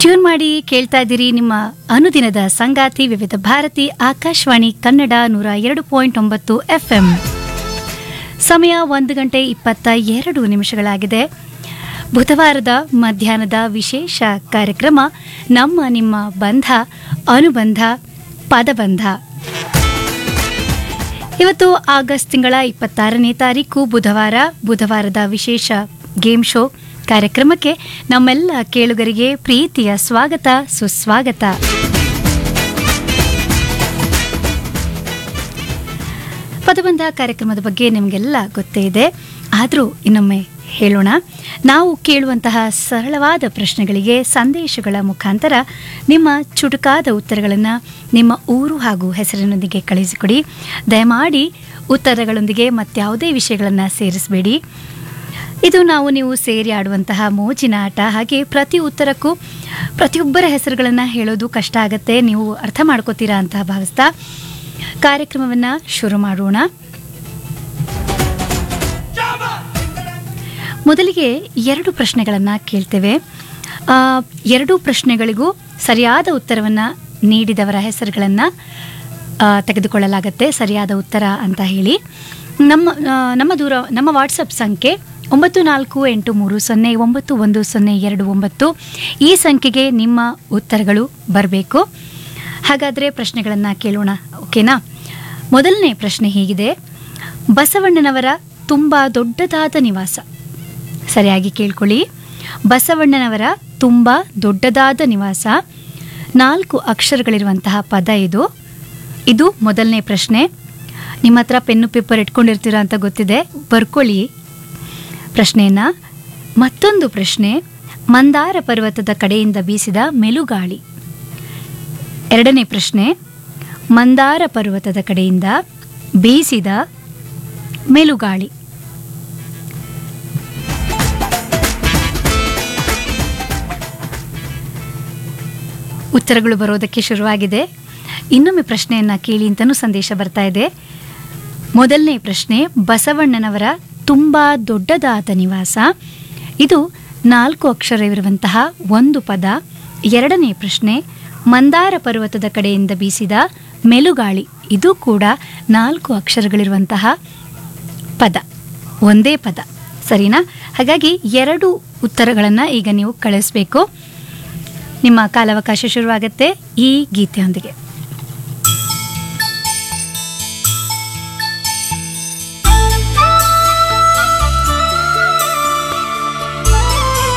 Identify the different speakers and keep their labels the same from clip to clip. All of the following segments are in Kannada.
Speaker 1: ಟ್ಯೂನ್ ಮಾಡಿ ಕೇಳ್ತಾ ಇದ್ದೀರಿ ನಿಮ್ಮ ಅನುದಿನದ ಸಂಗಾತಿ ವಿವಿಧ ಭಾರತಿ ಆಕಾಶವಾಣಿ ಕನ್ನಡ ನೂರ ಎರಡು ಪಾಯಿಂಟ್ ಒಂಬತ್ತು ಎಫ್ಎಂ ಸಮಯ ಒಂದು ಗಂಟೆ ಇಪ್ಪತ್ತ ಎರಡು ನಿಮಿಷಗಳಾಗಿದೆ ಬುಧವಾರದ ಮಧ್ಯಾಹ್ನದ ವಿಶೇಷ ಕಾರ್ಯಕ್ರಮ ನಮ್ಮ ನಿಮ್ಮ ಬಂಧ ಅನುಬಂಧ ಪದಬಂಧ ಇವತ್ತು ಆಗಸ್ಟ್ ತಿಂಗಳ ಇಪ್ಪತ್ತಾರನೇ ತಾರೀಕು ಬುಧವಾರ ಬುಧವಾರದ ವಿಶೇಷ ಗೇಮ್ ಶೋ ಕಾರ್ಯಕ್ರಮಕ್ಕೆ ನಮ್ಮೆಲ್ಲ ಕೇಳುಗರಿಗೆ ಪ್ರೀತಿಯ ಸ್ವಾಗತ ಸುಸ್ವಾಗತ ಪದಬಂಧ ಕಾರ್ಯಕ್ರಮದ ಬಗ್ಗೆ ನಿಮಗೆಲ್ಲ ಗೊತ್ತೇ ಇದೆ ಆದರೂ ಇನ್ನೊಮ್ಮೆ ಹೇಳೋಣ ನಾವು ಕೇಳುವಂತಹ ಸರಳವಾದ ಪ್ರಶ್ನೆಗಳಿಗೆ ಸಂದೇಶಗಳ ಮುಖಾಂತರ ನಿಮ್ಮ ಚುಟುಕಾದ ಉತ್ತರಗಳನ್ನು ನಿಮ್ಮ ಊರು ಹಾಗೂ ಹೆಸರಿನೊಂದಿಗೆ ಕಳುಹಿಸಿಕೊಡಿ ದಯಮಾಡಿ ಉತ್ತರಗಳೊಂದಿಗೆ ಮತ್ಯಾವುದೇ ವಿಷಯಗಳನ್ನು ಸೇರಿಸಬೇಡಿ ಇದು ನಾವು ನೀವು ಸೇರಿ ಆಡುವಂತಹ ಮೋಜಿನ ಆಟ ಹಾಗೆ ಪ್ರತಿ ಉತ್ತರಕ್ಕೂ ಪ್ರತಿಯೊಬ್ಬರ ಹೆಸರುಗಳನ್ನು ಹೇಳೋದು ಕಷ್ಟ ಆಗತ್ತೆ ನೀವು ಅರ್ಥ ಮಾಡ್ಕೋತೀರಾ ಅಂತ ಭಾವಿಸ್ತಾ ಕಾರ್ಯಕ್ರಮವನ್ನು ಶುರು ಮಾಡೋಣ ಮೊದಲಿಗೆ ಎರಡು ಪ್ರಶ್ನೆಗಳನ್ನು ಕೇಳ್ತೇವೆ ಆ, ಎರಡೂ ಪ್ರಶ್ನೆಗಳಿಗೂ ಸರಿಯಾದ ಉತ್ತರವನ್ನು ನೀಡಿದವರ ಹೆಸರುಗಳನ್ನು ತೆಗೆದುಕೊಳ್ಳಲಾಗತ್ತೆ ಸರಿಯಾದ ಉತ್ತರ ಅಂತ ಹೇಳಿ ನಮ್ಮ ಆ, ನಮ್ಮ ದೂರ ನಮ್ಮ ವಾಟ್ಸಪ್ ಸಂಖ್ಯೆ ಒಂಬತ್ತು ನಾಲ್ಕು ಎಂಟು ಮೂರು ಸೊನ್ನೆ ಒಂಬತ್ತು ಒಂದು ಸೊನ್ನೆ ಎರಡು ಒಂಬತ್ತು ಈ ಸಂಖ್ಯೆಗೆ ನಿಮ್ಮ ಉತ್ತರಗಳು ಬರಬೇಕು ಹಾಗಾದರೆ ಪ್ರಶ್ನೆಗಳನ್ನು ಕೇಳೋಣ ಓಕೆನಾ ಮೊದಲನೇ ಪ್ರಶ್ನೆ ಹೀಗಿದೆ ಬಸವಣ್ಣನವರ ತುಂಬ ದೊಡ್ಡದಾದ ನಿವಾಸ ಸರಿಯಾಗಿ ಕೇಳ್ಕೊಳ್ಳಿ ಬಸವಣ್ಣನವರ ತುಂಬ ದೊಡ್ಡದಾದ ನಿವಾಸ ನಾಲ್ಕು ಅಕ್ಷರಗಳಿರುವಂತಹ ಪದ ಇದು ಇದು ಮೊದಲನೇ ಪ್ರಶ್ನೆ ನಿಮ್ಮ ಹತ್ರ ಪೆನ್ನು ಪೇಪರ್ ಇಟ್ಕೊಂಡಿರ್ತೀರಾ ಅಂತ ಗೊತ್ತಿದೆ ಬರ್ಕೊಳ್ಳಿ ಪ್ರಶ್ನೆಯನ್ನ ಮತ್ತೊಂದು ಪ್ರಶ್ನೆ ಮಂದಾರ ಪರ್ವತದ ಕಡೆಯಿಂದ ಬೀಸಿದ ಮೆಲುಗಾಳಿ ಎರಡನೇ ಪ್ರಶ್ನೆ ಮಂದಾರ ಪರ್ವತದ ಕಡೆಯಿಂದ ಬೀಸಿದ ಮೆಲುಗಾಳಿ ಉತ್ತರಗಳು ಬರೋದಕ್ಕೆ ಶುರುವಾಗಿದೆ ಇನ್ನೊಮ್ಮೆ ಪ್ರಶ್ನೆಯನ್ನ ಕೇಳಿ ಅಂತಲೂ ಸಂದೇಶ ಬರ್ತಾ ಇದೆ ಮೊದಲನೇ ಪ್ರಶ್ನೆ ಬಸವಣ್ಣನವರ ತುಂಬ ದೊಡ್ಡದಾದ ನಿವಾಸ ಇದು ನಾಲ್ಕು ಅಕ್ಷರವಿರುವಂತಹ ಒಂದು ಪದ ಎರಡನೇ ಪ್ರಶ್ನೆ ಮಂದಾರ ಪರ್ವತದ ಕಡೆಯಿಂದ ಬೀಸಿದ ಮೆಲುಗಾಳಿ ಇದು ಕೂಡ ನಾಲ್ಕು ಅಕ್ಷರಗಳಿರುವಂತಹ ಪದ ಒಂದೇ ಪದ ಸರಿನಾ ಹಾಗಾಗಿ ಎರಡು ಉತ್ತರಗಳನ್ನು ಈಗ ನೀವು ಕಳಿಸ್ಬೇಕು ನಿಮ್ಮ ಕಾಲಾವಕಾಶ ಶುರುವಾಗುತ್ತೆ ಈ ಗೀತೆಯೊಂದಿಗೆ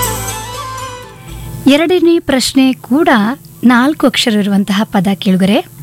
Speaker 1: ಎರಡನೇ ಪ್ರಶ್ನೆ ಕೂಡ ನಾಲ್ಕು ಅಕ್ಷರ ಇರುವಂತಹ ಪದ ಕೇಳುಗರೆ